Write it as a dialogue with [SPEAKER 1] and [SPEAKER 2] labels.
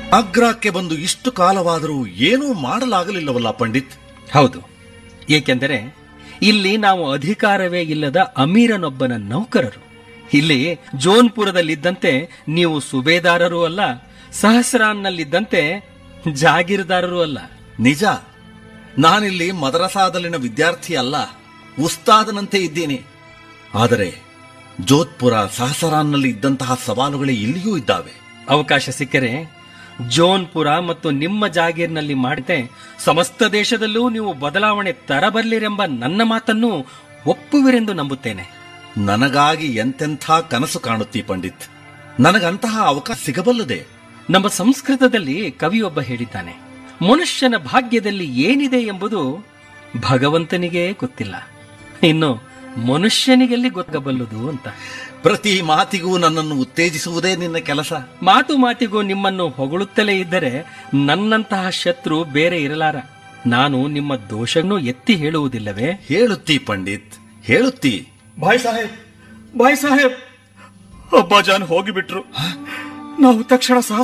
[SPEAKER 1] ಆಗ್ರಾಕ್ಕೆ ಬಂದು ಇಷ್ಟು ಕಾಲವಾದರೂ ಏನೂ ಮಾಡಲಾಗಲಿಲ್ಲವಲ್ಲ ಪಂಡಿತ್
[SPEAKER 2] ಹೌದು ಏಕೆಂದರೆ ಇಲ್ಲಿ ನಾವು ಅಧಿಕಾರವೇ ಇಲ್ಲದ ಅಮೀರನೊಬ್ಬನ ನೌಕರರು ಇಲ್ಲಿ ಜೋನ್ಪುರದಲ್ಲಿದ್ದಂತೆ ನೀವು ಸುಬೇದಾರರೂ ಅಲ್ಲ ಸಹಸ್ರಾನ್ನಲ್ಲಿದ್ದಂತೆ ಜಾಗೀರ್ದಾರರೂ ಅಲ್ಲ
[SPEAKER 1] ನಿಜ ನಾನಿಲ್ಲಿ ಮದರಸಾದಲ್ಲಿನ ವಿದ್ಯಾರ್ಥಿ ಅಲ್ಲ ಉಸ್ತಾದನಂತೆ ಇದ್ದೀನಿ ಆದರೆ ಜೋಧ್ಪುರ ಸಹಸರಾನ್ನಲ್ಲಿ ಇದ್ದಂತಹ ಸವಾಲುಗಳೇ ಇಲ್ಲಿಯೂ ಇದ್ದಾವೆ
[SPEAKER 2] ಅವಕಾಶ ಸಿಕ್ಕರೆ ಜೋನ್ಪುರ ಮತ್ತು ನಿಮ್ಮ ಜಾಗೀರ್ನಲ್ಲಿ ಮಾಡಿದೆ ಸಮಸ್ತ ದೇಶದಲ್ಲೂ ನೀವು ಬದಲಾವಣೆ ತರಬರ್ಲಿರೆಂಬ ನನ್ನ ಮಾತನ್ನು ಒಪ್ಪುವಿರೆಂದು ನಂಬುತ್ತೇನೆ
[SPEAKER 1] ನನಗಾಗಿ ಎಂತೆಂಥ ಕನಸು ಕಾಣುತ್ತೀ ಪಂಡಿತ್ ನನಗಂತಹ ಅವಕಾಶ ಸಿಗಬಲ್ಲದೆ
[SPEAKER 2] ನಮ್ಮ ಸಂಸ್ಕೃತದಲ್ಲಿ ಕವಿಯೊಬ್ಬ ಹೇಳಿದ್ದಾನೆ ಮನುಷ್ಯನ ಭಾಗ್ಯದಲ್ಲಿ ಏನಿದೆ ಎಂಬುದು ಭಗವಂತನಿಗೇ ಗೊತ್ತಿಲ್ಲ ಇನ್ನು ಮನುಷ್ಯನಿಗೆಲ್ಲಿ ಗೊತ್ತಾಗಬಲ್ಲದು ಅಂತ
[SPEAKER 1] ಪ್ರತಿ ಮಾತಿಗೂ ನನ್ನನ್ನು ಉತ್ತೇಜಿಸುವುದೇ ನಿನ್ನ ಕೆಲಸ
[SPEAKER 2] ಮಾತು ಮಾತಿಗೂ ನಿಮ್ಮನ್ನು ಹೊಗಳುತ್ತಲೇ ಇದ್ದರೆ ನನ್ನಂತಹ ಶತ್ರು ಬೇರೆ ಇರಲಾರ ನಾನು ನಿಮ್ಮ ದೋಷವನ್ನು ಎತ್ತಿ ಹೇಳುವುದಿಲ್ಲವೇ
[SPEAKER 1] ಹೇಳುತ್ತೀ ಪಂಡಿತ್ ಹೇಳುತ್ತೀ
[SPEAKER 3] ಭಾಯ್ ಸಾಹೇಬ್ ಭಾಯ್ ಸಾಹೇಬ್ ಅಬ್ಬಾಜಾನ್ ಹೋಗಿಬಿಟ್ರು ನಾವು ತಕ್ಷಣ ಸಹ